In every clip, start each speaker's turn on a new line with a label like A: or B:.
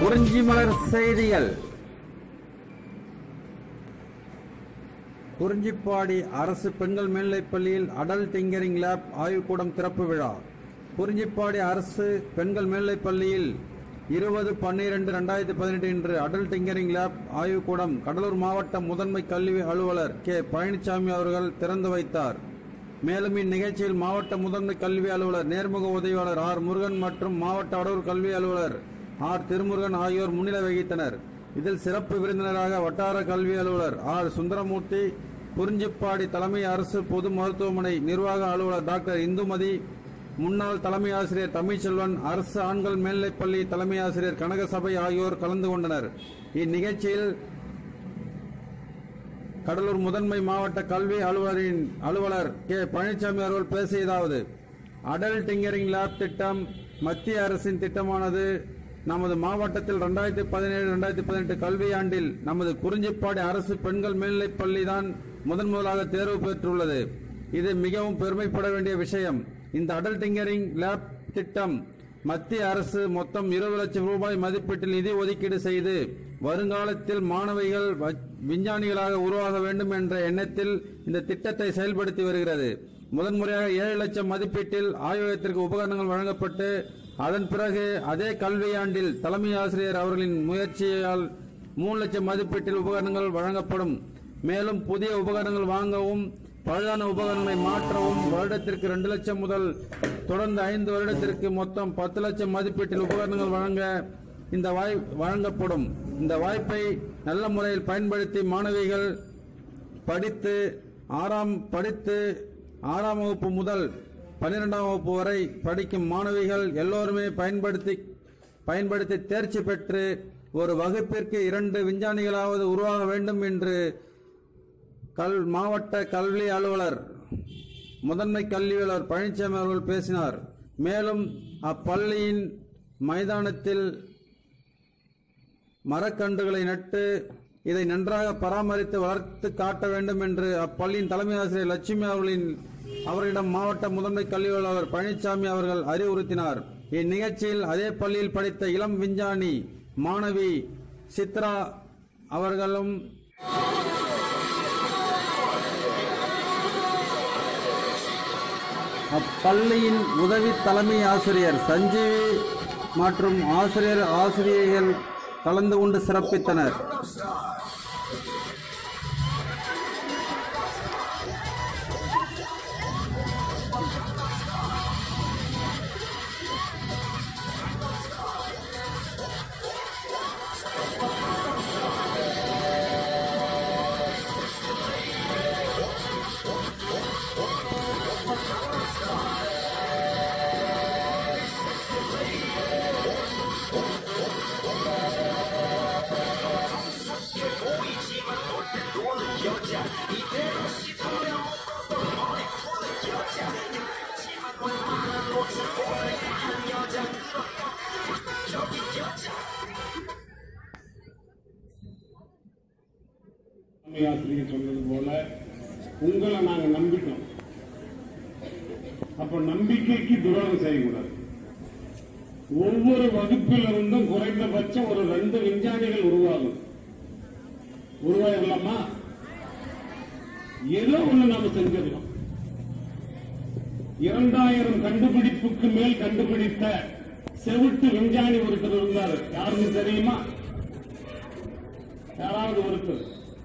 A: குறிஞ்சி மலர் செய்திகள் குறிஞ்சிப்பாடி அரசு பெண்கள் மேல்நிலைப் பள்ளியில் அடல் டிங்கரிங் லேப் ஆய்வுக்கூடம் திறப்பு விழா குறிஞ்சிப்பாடி அரசு பெண்கள் மேல்நிலைப் பள்ளியில் இருபது பன்னிரண்டு ரெண்டாயிரத்தி பதினெட்டு இன்று அடல் டிங்கரிங் லேப் ஆய்வுக்கூடம் கடலூர் மாவட்ட முதன்மை கல்வி அலுவலர் கே பழனிசாமி அவர்கள் திறந்து வைத்தார் மேலும் இந்நிகழ்ச்சியில் மாவட்ட முதன்மை கல்வி அலுவலர் நேர்முக உதவியாளர் ஆர் முருகன் மற்றும் மாவட்ட அடூர் கல்வி அலுவலர் ஆர் திருமுருகன் ஆகியோர் முன்னிலை வகித்தனர் இதில் சிறப்பு விருந்தினராக வட்டார கல்வி அலுவலர் ஆர் சுந்தரமூர்த்தி குறிஞ்சிப்பாடி தலைமை அரசு பொது மருத்துவமனை நிர்வாக அலுவலர் டாக்டர் இந்துமதி முன்னாள் தலைமை ஆசிரியர் தமிழ்ச்செல்வன் அரசு ஆண்கள் மேல்நிலைப்பள்ளி தலைமை ஆசிரியர் கனகசபை ஆகியோர் கலந்து கொண்டனர் இந்நிகழ்ச்சியில் கடலூர் முதன்மை மாவட்ட கல்வி அலுவலரின் அலுவலர் கே பழனிசாமி அவர்கள் பேசியதாவது அடல் டிங்கரிங் லேப் திட்டம் மத்திய அரசின் திட்டமானது நமது மாவட்டத்தில் ரெண்டாயிரத்தி பதினேழு ரெண்டாயிரத்தி பதினெட்டு கல்வியாண்டில் நமது குறிஞ்சிப்பாடி அரசு பெண்கள் மேல்நிலைப் பள்ளி தான் முதன் முதலாக தேர்வு பெற்றுள்ளது இது மிகவும் பெருமைப்பட வேண்டிய விஷயம் இந்த அடல் டிங்கரிங் லேப் திட்டம் மத்திய அரசு மொத்தம் இருபது லட்சம் ரூபாய் மதிப்பீட்டில் நிதி ஒதுக்கீடு செய்து வருங்காலத்தில் மாணவிகள் வ- விஞ்ஞானிகளாக உருவாக வேண்டும் என்ற எண்ணத்தில் இந்த திட்டத்தை செயல்படுத்தி வருகிறது முதன்முறையாக ஏழு லட்சம் மதிப்பீட்டில் ஆய்வகத்திற்கு உபகரணங்கள் வழங்கப்பட்டு அதன் பிறகு அதே கல்வியாண்டில் தலைமை ஆசிரியர் அவர்களின் முயற்சியால் மூணு லட்சம் மதிப்பீட்டில் உபகரணங்கள் வழங்கப்படும் மேலும் புதிய உபகரணங்கள் வாங்கவும் பழுதான உபகரணங்களை மாற்றவும் வருடத்திற்கு ரெண்டு லட்சம் முதல் தொடர்ந்து ஐந்து வருடத்திற்கு மொத்தம் பத்து லட்சம் மதிப்பீட்டில் உபகரணங்கள் வழங்க இந்த வாய் வழங்கப்படும் இந்த வாய்ப்பை நல்ல முறையில் பயன்படுத்தி மாணவிகள் படித்து ஆறாம் படித்து ஆறாம் வகுப்பு முதல் பன்னிரெண்டாம் வகுப்பு வரை படிக்கும் மாணவிகள் எல்லோருமே பயன்படுத்தி பயன்படுத்தி தேர்ச்சி பெற்று ஒரு வகுப்பிற்கு இரண்டு விஞ்ஞானிகளாவது உருவாக வேண்டும் என்று கல் மாவட்ட கல்வி அலுவலர் முதன்மை கல்வி அலுவலர் பழனிசாமி அவர்கள் பேசினார் மேலும் அப்பள்ளியின் மைதானத்தில் மரக்கன்றுகளை நட்டு இதை நன்றாக பராமரித்து வளர்த்து காட்ட வேண்டும் என்று அப்பள்ளியின் தலைமை ஆசிரியர் லட்சுமி அவர்களின் அவர்களிடம் மாவட்ட முதன்மை கல்வி அலுவலர் பழனிசாமி அவர்கள் அறிவுறுத்தினார் இந்நிகழ்ச்சியில் அதே பள்ளியில் படித்த இளம் விஞ்ஞானி மாணவி சித்ரா அவர்களும் அப்பள்ளியின் உதவி தலைமை ஆசிரியர் சஞ்சீவி மற்றும் ஆசிரியர் ஆசிரியர்கள் கலந்து கொண்டு சிறப்பித்தனர்
B: தலைமை ஆசிரியர் சொன்னது போல உங்களை நாங்க நம்பிட்டோம் அப்ப நம்பிக்கைக்கு துரோகம் செய்யக்கூடாது ஒவ்வொரு வகுப்பில் இருந்தும் குறைந்தபட்சம் ஒரு ரெண்டு விஞ்ஞானிகள் உருவாகும் உருவாயிடலாமா ஏதோ ஒண்ணு நாம செஞ்சிடலாம் இரண்டாயிரம் கண்டுபிடிப்புக்கு மேல் கண்டுபிடித்த செவிட்டு விஞ்ஞானி ஒருத்தர் இருந்தார் யாருன்னு தெரியுமா யாராவது ஒருத்தர்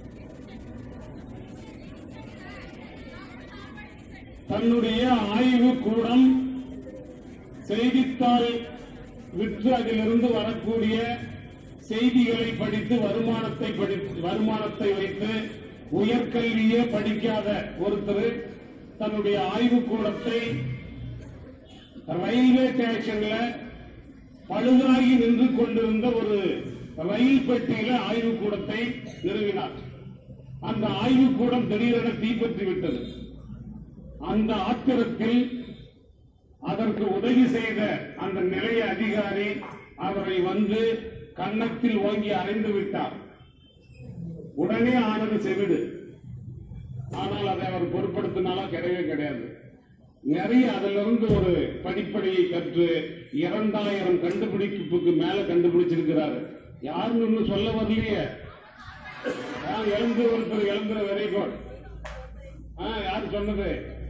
B: தன்னுடைய ஆய்வு கூடம் செய்தித்தாள் விற்று அதிலிருந்து வரக்கூடிய செய்திகளை படித்து வருமானத்தை படித்து வருமானத்தை வைத்து உயர்கல்வியே படிக்காத ஒருத்தர் தன்னுடைய ஆய்வு கூடத்தை ரயில்வே ஸ்டேஷன்ல பழுதாகி நின்று கொண்டிருந்த ஒரு ரயில் பெட்டியில ஆய்வு கூடத்தை நிறுவினார் அந்த ஆய்வு கூடம் திடீரென தீப்பற்றி விட்டது அந்த ஆத்திரத்தில் அதற்கு உதவி செய்த அந்த நிலைய அதிகாரி அவரை வந்து கன்னத்தில் ஓங்கி அறைந்து விட்டார் உடனே ஆனது செவிடு ஆனால் அதை அவர் பொருட்படுத்தினாலும் கிடையவே கிடையாது நிறைய அதுல இருந்து ஒரு படிப்படியை கற்று இரண்டாயிரம் கண்டுபிடிப்புக்கு மேல கண்டுபிடிச்சிருக்கிறாரு யாருன்னு இன்னும் சொல்ல வரலையே நான் எழுந்து ஒருத்தர் எழுந்துற வெரி குட் யாரு சொன்னது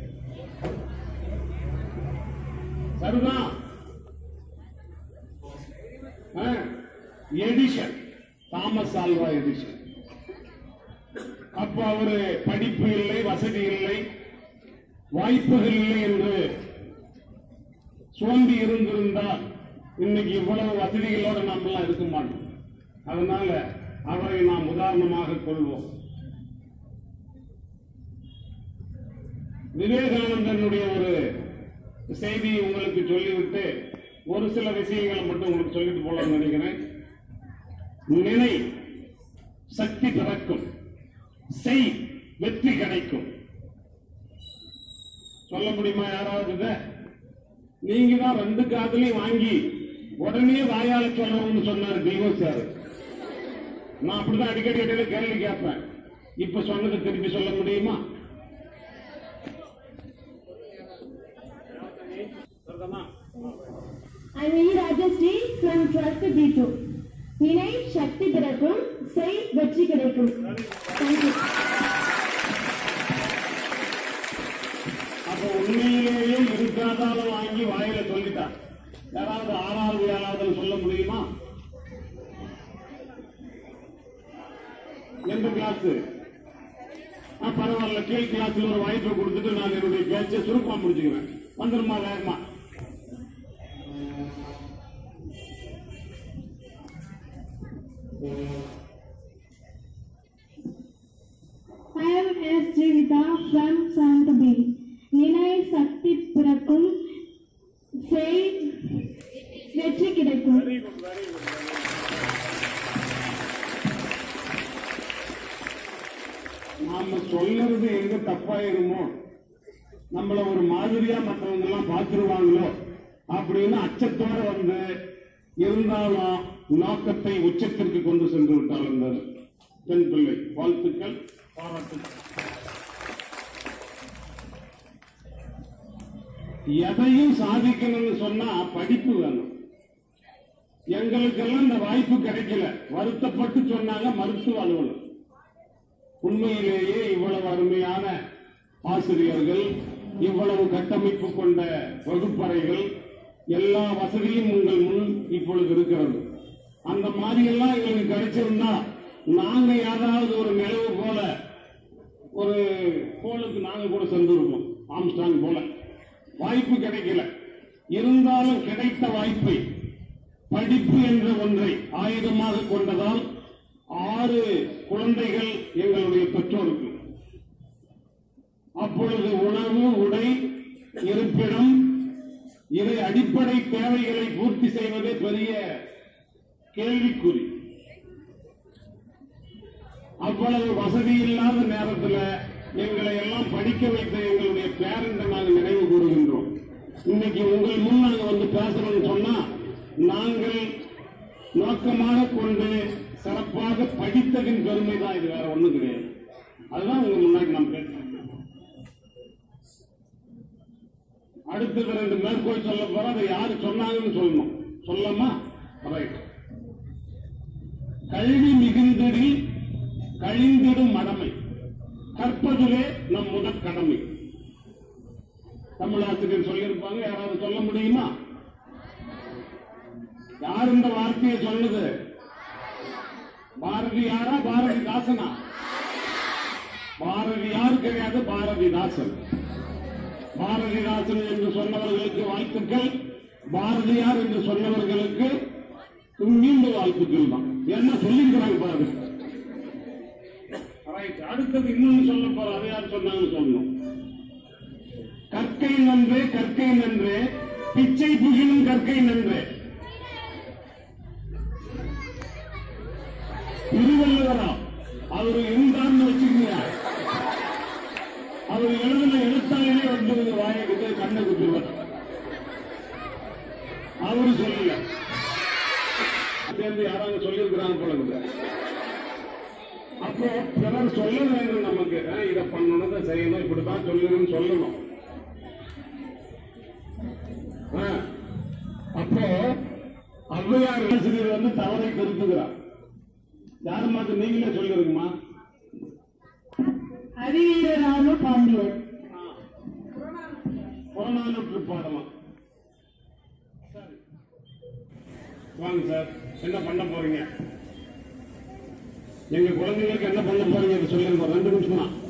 B: சரிதான் எடிஷன் தாமஸ் ஆல்வா எடிஷன் அப்ப அவரு படிப்பு இல்லை வசதி இல்லை வாய்ப்புகள் இல்லை என்று சோம்பி இருந்திருந்தால் இன்னைக்கு இவ்வளவு வசதிகளோட நம்ம எல்லாம் இருக்க மாட்டோம் அதனால அவரை நாம் உதாரணமாக கொள்வோம் விவேகானந்தனுடைய ஒரு செய்தியை உங்களுக்கு சொல்லிவிட்டு ஒரு சில விஷயங்களை மட்டும் உங்களுக்கு சொல்லிட்டு போலாம்னு நினைக்கிறேன் நினை சக்தி பிறக்கும் செய் வெற்றி கிடைக்கும் சொல்ல முடியுமா யாராவது இத? நீங்க தான் ரெண்டு காதலையும் வாங்கி உடனே வாயால சொல்லணும்னு சொன்னாரு டிஓ சார் நான் அப்படிதான் அடிக்கடி இடையில கேள்வி கேட்பேன் இப்ப சொன்னதை திருப்பி சொல்ல முடியுமா சரிதானா?
C: I'm E. Rajashree from 12th B2. வினை சக்தி பிறக்கும் செய் வெற்றி கிடைக்கும் தேங்க்யூ
B: அப்ப உண்மையிலேயே இருக்காதாலும் வாங்கி வாயில சொல்லிட்டா யாராவது ஆறாவது ஏழாவது சொல்ல முடியுமா எந்த கிளாஸ் பரவாயில்ல கீழ் கிளாஸ்ல ஒரு வாய்ப்பை கொடுத்துட்டு நான் என்னுடைய பேச்சை சுருக்கமா முடிச்சுக்கிறேன் வந்துருமா வேகமா
C: I am S. Jivita from 7th B. நினை சக்தி பிறக்கும் செய் வெற்றி கிடைக்கும்
B: நாம சொல்றது எங்க தப்பாயிருமோ நம்மள ஒரு மாதிரியா மற்றவங்க எல்லாம் பார்த்துருவாங்களோ அப்படின்னு அச்சத்தோட வந்து இருந்தாலும் நோக்கத்தை உச்சத்திற்கு கொண்டு சென்று விட்டால் அந்த பெண் பிள்ளை வாழ்த்துக்கள் பாராட்டுக்கள் எதையும் சாதிக்கணும்னு சொன்னா படிப்பு வேணும் எங்களுக்கெல்லாம் இந்த வாய்ப்பு கிடைக்கல வருத்தப்பட்டு சொன்னாங்க மருத்துவ அலுவலர் உண்மையிலேயே இவ்வளவு அருமையான ஆசிரியர்கள் இவ்வளவு கட்டமைப்பு கொண்ட வகுப்பறைகள் எல்லா வசதியும் உங்கள் முன் இப்பொழுது இருக்கிறது அந்த மாதிரி எல்லாம் எங்களுக்கு கிடைச்சிருந்தா நாங்க ஏதாவது ஒரு நிலவு போல ஒரு கோளுக்கு நாங்க கூட சென்றிருப்போம் ஆம்ஸ்டாங் போல வாய்ப்பு கிடைக்கல இருந்தாலும் கிடைத்த வாய்ப்பை படிப்பு என்ற ஒன்றை ஆயுதமாக கொண்டதால் ஆறு குழந்தைகள் எங்களுடைய பெற்றோருக்கு அப்பொழுது உணவு உடை இருப்பிடம் இவை அடிப்படை தேவைகளை பூர்த்தி செய்வதே பெரிய கேள்விக்குறி அவ்வளவு வசதி இல்லாத நேரத்தில் எங்களை எல்லாம் படிக்க வைத்த எங்களுடைய பேரண்ட நாங்கள் நினைவு கூறுகின்றோம் இன்னைக்கு உங்கள் முன் நாங்கள் வந்து பேசுறோம்னு சொன்னா நாங்கள் நோக்கமாக கொண்டு சிறப்பாக படித்ததின் பெருமை தான் இது வேற ஒண்ணும் கிடையாது அதுதான் உங்க முன்னாடி நான் பேசுறேன் அடுத்தது ரெண்டு மேற்கோள் சொல்ல போற அதை யாரு சொன்னாங்கன்னு சொல்லணும் சொல்லமா ரைட் கல்வி மிகுந்ததில் கழிந்திடும் மடமை கற்பதிலே நம் முதற் கடமை தமிழாசிரியர் சொல்லியிருப்பாங்க யாராவது சொல்ல முடியுமா யார் இந்த வார்த்தையை சொன்னது பாரதியாரா பாரதிதாசனா பாரதியார் கிடையாது பாரதிதாசன் பாரதிதாசன் என்று சொன்னவர்களுக்கு வாழ்த்துக்கள் பாரதியார் என்று சொன்னவர்களுக்கு மீண்டும் வாழ்த்துக்கள் தான் என்ன சொல்லியிருக்கிறாங்க பாருங்க Right. அடுத்தது இன்னொன்னு சொல்ல போற அதை யார் சொன்னாங்கன்னு சொல்லணும் கற்கை நன்றே கற்கை நன்றே பிச்சை புகிலும் கற்கை நன்றே திருவள்ளுவரா அவர் இருந்தான்னு வச்சுக்கீங்க அவர் எழுதின எழுத்தாலே வந்து வாயை குத்து கண்ணை குத்துவார் அவரு சொல்லல சேர்ந்து யாராவது சொல்லியிருக்கிறாங்க போல இருக்குது அப்போ பிறர் சொல்ல வேண்டும் நமக்கு அஹ், இதை பண்ணணும் இதை செய்யணும் இப்படித்தான் சொல்லணும்னு சொல்லணும் ஆ. அப்போ ஔவையார் ஆசிரியர் வந்து தவறை திருத்துகிறார் யாருமாக்கு நீங்களே சொல்லிருக்குமா
C: அறிவீரரான பாண்டியன்
B: புறநானூற்று பாடலாம் சரி. வாங்க சார் என்ன பண்ண போறீங்க எங்க குழந்தைங்களுக்கு என்ன பண்ண போறீங்க இதை சொல்லுங்க ஒரு ரெண்டு நிமிஷம் தான்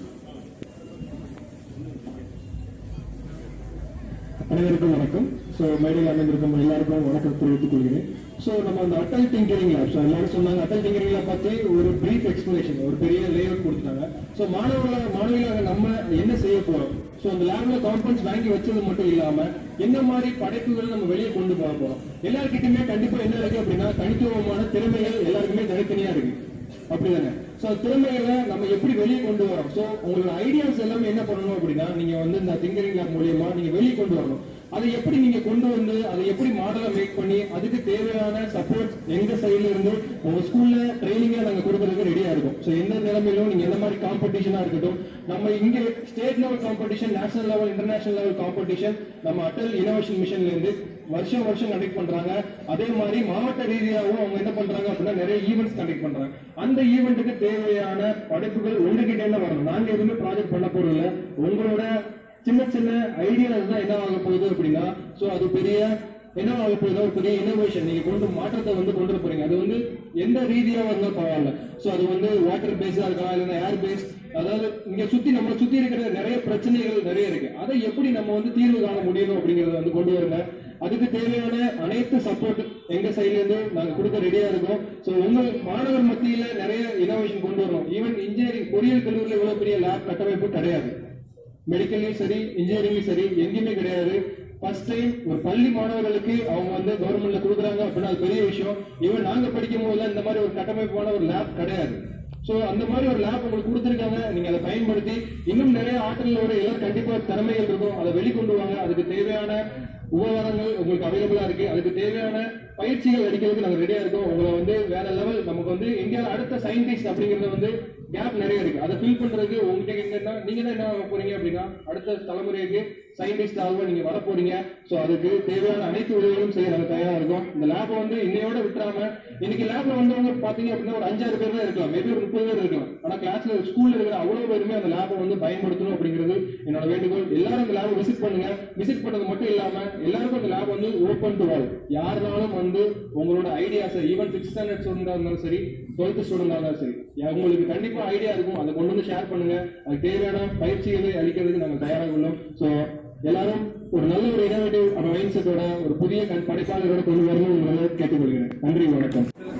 D: அனைவருக்கும் வணக்கம் ஸோ மேடையில் அமைந்திருக்கும் எல்லாருக்கும் வணக்கம் தெரிவித்துக் கொள்கிறேன் ஸோ நம்ம அந்த அட்டல் டிங்கரிங் லேப் ஸோ எல்லாரும் சொன்னாங்க அட்டல் டிங்கரிங் லேப் பற்றி ஒரு பிரீஃப் எக்ஸ்பிளேஷன் ஒரு பெரிய லேஅவுட் கொடுத்துட்டாங்க ஸோ மாணவர்களாக மாணவிகளாக நம்ம என்ன செய்ய போறோம் ஸோ அந்த லேப்ல காம்பவுண்ட்ஸ் வாங்கி வச்சது மட்டும் இல்லாம என்ன மாதிரி படைப்புகள் நம்ம வெளியே கொண்டு போக போறோம் எல்லாருக்கிட்டுமே கண்டிப்பா என்ன இருக்கு அப்படின்னா தனித்துவமான திறமைகள் எல்லாருக்குமே தனித்தனியா இருக்கு அப்படிதானே சோ திறமைகளை நம்ம எப்படி வெளியே கொண்டு வரோம் சோ உங்களோட ஐடியாஸ் எல்லாமே என்ன பண்ணணும் அப்படின்னா நீங்க வந்து இந்த திங்கரிங் லேப் மூலியமா நீங்க வெளியே கொண்டு வரணும் அதை எப்படி நீங்க கொண்டு வந்து அதை எப்படி மாடலா மேக் பண்ணி அதுக்கு தேவையான சப்போர்ட் எங்க சைடுல இருந்து உங்க ஸ்கூல்ல ட்ரைனிங்கா நாங்க கொடுக்கறதுக்கு ரெடியா இருக்கும் சோ எந்த நிலைமையிலும் நீங்க எந்த மாதிரி காம்படிஷனா இருக்கட்டும் நம்ம இங்க state level competition national level international level competition நம்ம அட்டல் இனோவேஷன் மிஷன்ல இருந்து வருஷம் வருஷம் கண்டக்ட் பண்றாங்க அதே மாதிரி மாவட்ட ரீதியாகவும் அவங்க என்ன பண்றாங்க அப்படின்னா நிறைய ஈவெண்ட்ஸ் கண்டக்ட் பண்றாங்க அந்த ஈவெண்ட்டுக்கு தேவையான படைப்புகள் உங்ககிட்ட என்ன வரணும் நாங்க எதுவுமே ப்ராஜெக்ட் பண்ண போறது இல்ல உங்களோட சின்ன சின்ன ஐடியாஸ் தான் என்ன ஆக போகுது அப்படின்னா சோ அது பெரிய என்ன ஆக போகுது ஒரு பெரிய இனோவேஷன் நீங்க கொண்டு மாற்றத்தை வந்து கொண்டு வர போறீங்க அது வந்து எந்த ரீதியா இருந்தாலும் பரவாயில்ல சோ அது வந்து வாட்டர் பேஸா இருக்கலாம் இல்லைன்னா ஏர் பேஸ் அதாவது இங்க சுத்தி நம்ம சுத்தி இருக்கிற நிறைய பிரச்சனைகள் நிறைய இருக்கு அதை எப்படி நம்ம வந்து தீர்வு காண முடியும் அப்படிங்கறத வந்து கொண்டு வருங்க அதுக்கு தேவையான அனைத்து சப்போர்ட் எங்க சைடுல இருந்து நாங்க கொடுக்க ரெடியா இருக்கோம் சோ உங்க மாணவர் மத்தியில நிறைய இனோவேஷன் கொண்டு வரணும் ஈவன் இன்ஜினியரிங் பொறியியல் கல்லூரியில் இவ்வளவு பெரிய லேப் கட்டமைப்பு கிடையாது மெடிக்கல்லையும் சரி இன்ஜினியரிங்லயும் சரி எங்கேயுமே கிடையாது ஃபர்ஸ்ட் டைம் ஒரு பள்ளி மாணவர்களுக்கு அவங்க வந்து கவர்மெண்ட்ல கொடுக்குறாங்க அப்படின்னா அது பெரிய விஷயம் ஈவன் நாங்க படிக்கும் போதுல இந்த மாதிரி ஒரு கட்டமைப்பான ஒரு லேப் கிடையாது சோ அந்த மாதிரி ஒரு லேப் உங்களுக்கு கொடுத்துருக்காங்க நீங்க அதை பயன்படுத்தி இன்னும் நிறைய ஆற்றல் ஒரு எல்லாம் கண்டிப்பா திறமைகள் இருக்கும் அதை வெளிக்கொண்டு வாங்க அதுக்கு தேவையான உபகரணங்கள் உங்களுக்கு அவைலபிளா இருக்கு அதுக்கு தேவையான பயிற்சிகள் அடிக்கிறதுக்கு நாங்க ரெடியா இருக்கோம் உங்களை வந்து வேற லெவல் நமக்கு வந்து இந்தியாவில் அடுத்த சயின்டிஸ்ட் அப்படிங்கறது வந்து கேப் நிறைய இருக்கு அதை ஃபில் பண்றதுக்கு உங்ககிட்ட என்னன்னா நீங்க தான் என்ன ஆக போறீங்க அப்படின்னா அடுத்த தலைமுறைக்கு சயின்டிஸ்ட் ஆக நீங்க வர போறீங்க சோ அதுக்கு தேவையான அனைத்து உதவிகளும் செய்ய நாங்க தயாரா இருக்கோம் இந்த லேப் வந்து இன்னையோட விட்டுறாம இன்னைக்கு லேப்ல வந்தவங்க பாத்தீங்க அப்படின்னா ஒரு அஞ்சாறு பேர் தான் இருக்கலாம் மேபி ஒரு முப்பது பேர் இருக்கலாம் ஆனா கிளாஸ்ல ஸ்கூல்ல இருக்கிற அவ்வளவு பேருமே அந்த லேபை வந்து பயன்படுத்தணும் அப்படிங்கிறது என்னோட வேண்டுகோள் எல்லாரும் அந்த லேபை விசிட் பண்ணுங்க விசிட் பண்ணது மட்டும் இல்லாம எல்லாருக்கும் அந்த லேப் வந்து ஓப்பன் டு ஆல் யாருனாலும் வந்து உங்களோட ஐடியாஸை ஈவன் சிக்ஸ் ஸ்டாண்டர்ட் ஸ்டூடெண்டா இருந்தாலும் சரி டுவெல்த் ஸ்டூடெண்டா இருந்தாலும் சரி யா- உங்களுக்கு கண்டிப்பா ஐடியா இருக்கும் அதை கொண்டு வந்து ஷேர் பண்ணுங்க அதுக்கு தேவையான பயிற்சிகளை அளிக்கிறதுக்கு நாங்க தயாராக உள்ளோம் சோ எல்லாரும் ஒரு நல்ல ஒரு இனோவேட்டிவ் மைண்ட் செட்டோட ஒரு புதிய கண் படைப்பாளரோட கொண்டு வரணும் உங்களை கேட்டுக்கொள்கிறேன் நன்றி வணக்கம்